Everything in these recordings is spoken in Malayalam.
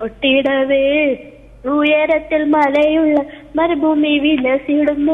ഒട്ടിടവേ ഉയരത്തിൽ മലയുള്ള മരുഭൂമി വിലസിടുന്നു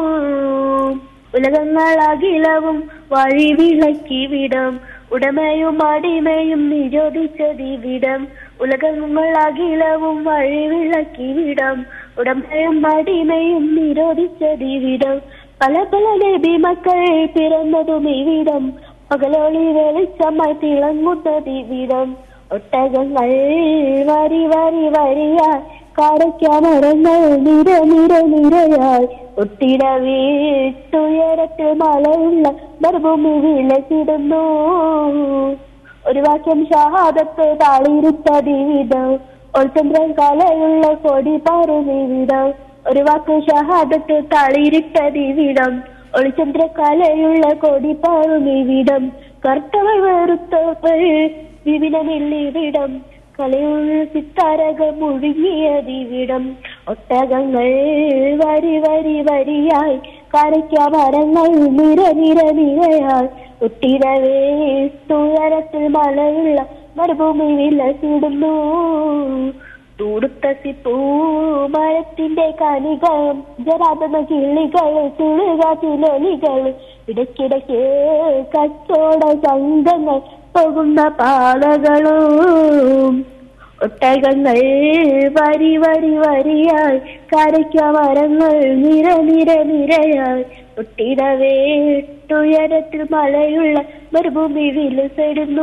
ഉലകങ്ങളകിലവും വഴി വിളക്കിവിടം ഉടമയും അടിമയും നിരോധിച്ചതിവിടം ഉലകങ്ങളകിലവും വഴി വിളക്കിവിടം ഉടമയും അടിമയും നിരോധിച്ചതിവിടം പല പല നബി മക്കൾ പിറന്നതും ഇവിടം പകലോളി വെളിച്ചമായി തിളങ്ങുന്നതിവിടം ഒട്ടകങ്ങൾ വരി വരി വരിയായി കാരയ്ക്കാമരങ്ങൾ നിര നിര നിരയായി ഒട്ടിട വീട്ടുയരത്തിൽ മലയുള്ള മരുഭൂമി വിലസിടുന്നു ഒരു വാക്യം ഷഹാദത്ത് താളിരുത്തതിവിധം ഒരു ചന്ദ്രൻ കലയുള്ള കൊടി പാറുന്നിവിധം ഒരു വാക്ക് ഷഹാദത്ത് താളിരിട്ടതിവിധം ഒരു ചന്ദ്രകലയുള്ള കൊടി പാറുന്നിവിധം കർത്തവൾ വെറുത്തവൾ വിപിനമില്ലിവിടം കലയുള്ള സിത്താരകൾ മുഴുങ്ങിയതിവിടം ഒട്ടകങ്ങൾ വരി വരി വരിയായി കരയ്ക്ക മരങ്ങൾ നിര നിര നിരയായി ഒട്ടിരവേ തുയരത്തിൽ മലയുള്ള മരുഭൂമി വിലസിടുന്നു തൂടുത്തസിപ്പൂ മരത്തിന്റെ കനികൾ ജരാതന കിളികൾ തുളുക ചിലലികൾ ഇടയ്ക്കിടയ്ക്ക് കച്ചോട സംഘങ്ങൾ പോകുന്ന പാതകളും ഒട്ടകങ്ങൾ വരി വരി വരിയായി കരയ്ക്ക മരങ്ങൾ നിര നിര നിരയായി ഒട്ടിടവേ തുയരത്തിൽ മലയുള്ള മരുഭൂമി വിലസിടുന്നു